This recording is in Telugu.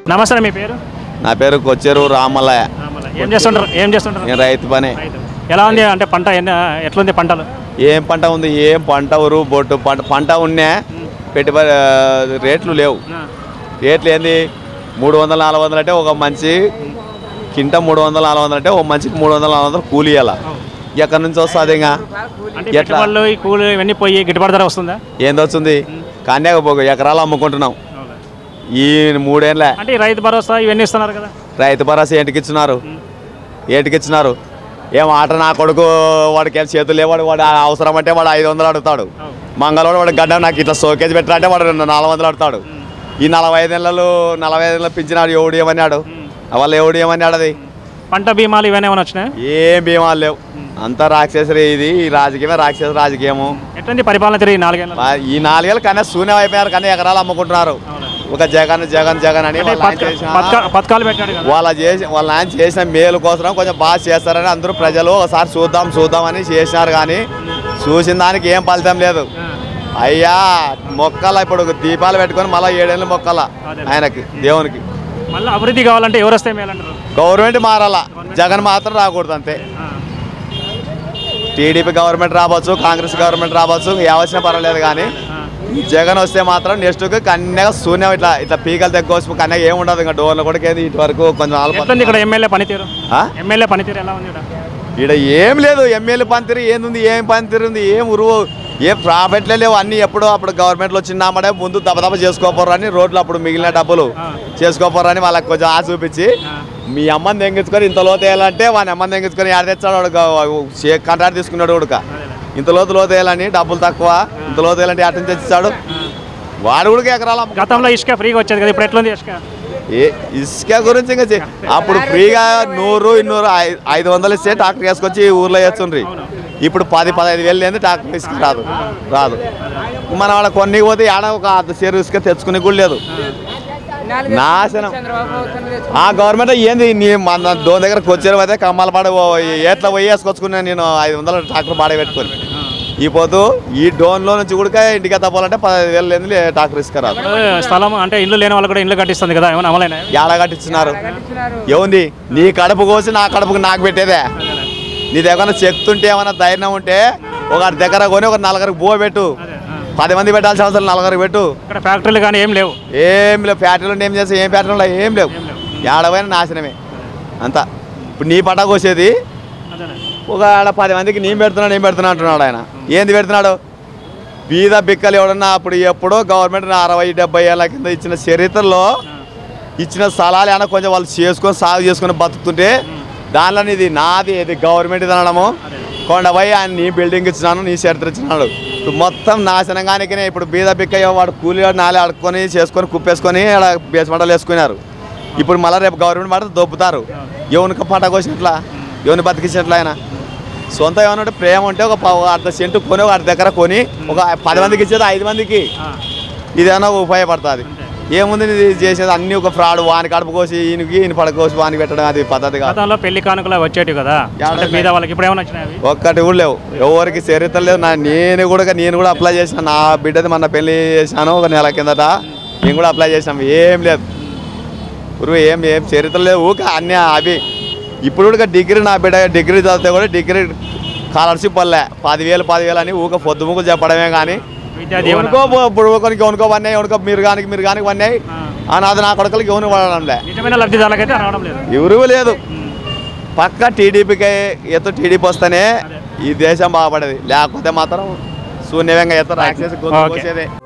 నమస్తే మీ పేరు నా పేరు కొచ్చేరు రామల్లయ్య ఏం చేస్తుంటారు ఏం చేస్తుంటారు నేను రైతు పనే ఎలా ఉంది అంటే పంట ఎన్ని ఎట్లుంది పంటలు ఏం పంట ఉంది ఏం పంట ఉరు బొట్టు పంట పంట ఉన్నా పెట్టుబడి ఆ, రేట్లు లేవు రేట్లు ఏంది మూడు వందల నాలుగు వందలు అంటే ఒక మంచి కింట మూడు వందల నాలుగు వందలు అంటే ఒక మంచికి మూడు వందల నాలుగు వందలు కూలి ఇవ్వాల ఎక్కడి నుంచి వస్తుంది ఇంకా అంటే ఎట్లా? పెట్టుబడులు ఈ కూలి ఇవన్నీ పోయి గిట్టుబాటు ధర వస్తుందా ఏంది వచ్చింది కన్యాక పోగు ఎకరాలు అమ్ముకుంటున్నాం ఈ మూడేళ్ళ అంటే ఈ రైతు భరోసా ఇవన్నీ ఇస్తున్నారు కదా రైతు భరోసా ఏంటికి ఇచ్చినారు ఏంటికి ఇచ్చినారు ఏం ఆట నా కొడుకు వాడికి ఏం చేతులు లేవాడు వాడు అవసరం అంటే వాడు ఐదు వందలు అడుగుతాడు మంగళవాడు వాడు గడ్డ నాకు ఇట్లా సోకేజ్ పెట్టరా అంటే వాడు రెండు నాలుగు వందలు అడుగుతాడు ఈ నలభై ఐదు నెలలు నలభై ఐదు నెలలు పింఛనాడు ఎవడు ఏమన్నాడు వాళ్ళు ఎవడు ఏమన్నాడు అది పంట బీమాలు ఇవన్నీ ఏమైనా వచ్చినాయి ఏం భీమాలు లేవు అంతా రాక్షసరి ఇది ఈ రాజకీయమే రాక్షస రాజకీయము ఎట్లుంది పరిపాలన తిరిగి నాలుగేళ్ళ ఆ, ఈ నాలుగేళ్ళు కన్నా శూన్యం అయిపోయారు కానీ ఎకరాలు అమ్ముకుంటున్నారు ఒక జగన్ జగన్ జగన్ అని అంటే వాళ్ళ ఆయన పథక- చేసిన- పథక- పథకాలు పెట్టాడు కదా వాళ్ళ చేసి వాళ్ళ ఆయన చేసిన మేలు కోసం కొంచెం బాగా చేస్తారని అందరూ ప్రజలు ఒకసారి చూద్దాం చూద్దాం అని చేసినారు కానీ చూసిన దానికి ఏం ఫలితం లేదు అయ్యా మొక్కల ఇప్పుడు దీపాలు పెట్టుకొని మళ్ళీ ఏడేళ్ళు మొక్కల అదే. ఆయనకి దేవునికి మళ్ళీ అభివృద్ధి కావాలంటే ఎవరు వస్తే మేలంటారు గవర్నమెంట్ మారాల జగన్ మాత్రం రాకూడదు అంతే టీడీపీ గవర్నమెంట్ రావచ్చు కాంగ్రెస్ గవర్నమెంట్ రావచ్చు ఏ వచ్చినా పర్వాలేదు కానీ జగన్ వస్తే మాత్రం నెక్స్ట్ కన్యగా శూన్యం ఇట్లా ఇట్లా పీకలు తెగ్గోసి కన్యగా ఏం ఉండదు ఇంకా డోర్లు కూడా ఏది ఇటు వరకు కొంచెం ఆల్ప- ఎట్లుంది ఇక్కడ ఎమ్మెల్యే పనితీరు ఆ? ఎమ్మెల్యే పనితీరు ఎలా ఉంది ఇక్కడ ఈడ ఏం లేదు ఎమ్మెల్యే పనితీరు ఏంది ఏం పనితీరు ఉంది ఏం ఉరువు ఏం ప్రాఫిట్లే లేవు అన్ని ఎప్పుడు అప్పుడు గవర్నమెంట్లో చిన్నామడే ముందు దెబ్బదెబ్బ చేసుకోపోరు అని రోడ్లు అప్పుడు మిగిలిన డబ్బులు ఆ. చేసుకోపోరు అని వాళ్ళకి కొంచెం ఆశ చూపించి ఆ. మీ అమ్మని తెంగించుకొని ఇంత లోతు వేయాలంటే వాని అమ్మని తెంగించుకొని ఆడ తెచ్చాడు వాడు గ- కంట్రాక్ట్ తీసుకున్నాడు ఉడక ఇంత లోతు లోతు వేయాలని డబ్బులు తక్కువ ఇంత లోతు వేయాలంటే అటు నుంచి తెచ్చిస్తాడు వాడు కూడా ఎకరాలు అమ్ముకుంటాడు. గతంలో ఇసుక ఫ్రీగా వచ్చేది కదా ఇప్పుడు ఎట్లుంది ఇసుక ఏ ఇసుక గురించి ఇంకా చె- అప్పుడు ఫ్రీగా నూరు ఇన్నూరు ఐ- ఐదు వందలు ఇస్తే ట్రాక్టర్ వేసుకొచ్చి ఊర్లో వేస్తుండ్రి ఇప్పుడు పది పదహైదు వేలు లేదు ట్రాక్టర్ ఇసుక రాదు రాదు మన వాళ్ళ కొన్ని పోతే ఆడ ఒక అర్ధ సేరు ఇసుక తెచ్చుకునే కూడా లేదు నాశనం ఆ గవర్నమెంట్ ఏంది నీ మన దోన్ దగ్గరకు వచ్చారు అయితే కమ్మాల పాడ ఏట్లా పోయి వేసుకొచ్చుకున్నా నేను ఐదు వందల ట్రాక్టర్ పాడే పెట్టుకొని ఈ పోతూ ఈ డోన్లో నుంచి కూడా ఇంటికి తప్పాలంటే పదహైదు వేలు లేదు ట్రాక్టర్ ఇసుక రాదు ఇప్పుడు స్థలం అంటే ఇల్లు లేని వాళ్ళు కూడా ఇల్లు కట్టిస్తుంది కదా ఏమైనా అమలైనా ఏడా కట్టించినారు ఏముంది నీ కడుపు కోసి నా కడుపుకు నాకు పెట్టేదే నీ దగ్గర చెప్తుంటే ఏమైనా ధైర్యం ఉంటే ఒకటి దగ్గర కొని ఒక నలుగురికి బో పెట్టు పది మంది పెట్టాల్సిన అవసరం నలుగురికి పెట్టు ఇక్కడ ఫ్యాక్టరీలు కానీ ఏం లేవు ఏం లేవు ఫ్యాక్టరీలో ఏం చేస్తే ఏం ఫ్యాక్టరీలో ఏం లేవు ఏడవైనా నాశనమే అంతా ఇప్పుడు నీ పటా కోసేది ఒక ఆడ పది మందికి నేను పెడుతున్నా నేను పెడుతున్నా అంటున్నాడు ఆయన ఏంది పెడుతున్నాడు బీద బిక్కలు ఎవడన్నా అప్పుడు ఎప్పుడో గవర్నమెంట్ అరవై డెబ్బై ఏళ్ళ కింద ఇచ్చిన చరిత్రలో ఇచ్చిన స్థలాలు ఏమన్నా కొంచెం వాళ్ళు చేసుకొని సాగు చేసుకొని బతుకుతుంటే దానిలో ఇది నాది ఇది గవర్నమెంట్ అనడము కొండపై ఆయన నీ బిల్డింగ్ ఇచ్చినాను నీ చరిత్ర ఇచ్చినాడు ఇప్పుడు మొత్తం నాశనంగానికినే ఇప్పుడు బీద బిక్క వాడు కూలి నాలే అడుక్కొని చేసుకొని కుప్పేసుకొని ఆడ బేస్మంటలు వేసుకున్నారు ఇప్పుడు మళ్ళీ రేపు గవర్నమెంట్ మాట దొబ్బుతారు ఎవరికి పట కోసినట్లా ఎవరిని బతికించినట్లా ఆయన సొంత ఏమన్నా ఉంటే ప్రేమ ఉంటే ఒక ప- అర్ధ సెంటు కొని ఒక అర్ధ దగ్గర కొని ఒక పది మందికి ఇచ్చేది ఐదు మందికి ఇదేమన్నా ఉపయోగపడుతుంది ఏముంది ఇది చేసేది అన్ని ఒక ఫ్రాడ్ వాని కడుపు కోసి ఈయనకి ఈయన పడకోసి వానికి పెట్టడం అది పద్ధతి కాదు గతంలో పెళ్లి కానుకలు వచ్చేటివి కదా అంటే మీద వాళ్ళకి ఇప్పుడు ఏమైనా వచ్చినాయి అవి? ఒక్కటి కూడా లేవు ఎవరికి చరిత్ర లేదు నా నేను కూడా నేను కూడా అప్లై చేసిన నా బిడ్డది మొన్న పెళ్లి చేసినాను ఒక నెల కిందట నేను కూడా అప్లై చేసినాం ఏం లేదు ఇప్పుడు ఏం ఏం చరిత్ర లేదు ఊక అన్నీ అవి ఇప్పుడు కూడా డిగ్రీ నా బిడ్డ డిగ్రీ చదివితే కూడా డిగ్రీ స్కాలర్షిప్ వల్లే పదివేలు పదివేలు అని ఊక పొద్దుముకు చెప్పడమే కానీ విద్యా దీవెన ఎవరికో ఇప్పుడు ఒకరికి ఎవరికో వన్నాయి ఎవరికో మీరు కానీ మీరు కానీ వన్నాయి ఆ. నాది నా కొడుకులకి ఎవరు పడడంలే నిజమైన లబ్ధిదారులకైతే రావడం లేదు ఎవరు లేదు పక్క టీడీపీకి ఎత్తు టీడీపీ వస్తేనే ఈ దేశం బాగుపడేది లేకపోతే మాత్రం శూన్యంగా ఎత్తు రాక్షసి ఓకే. కోసేదే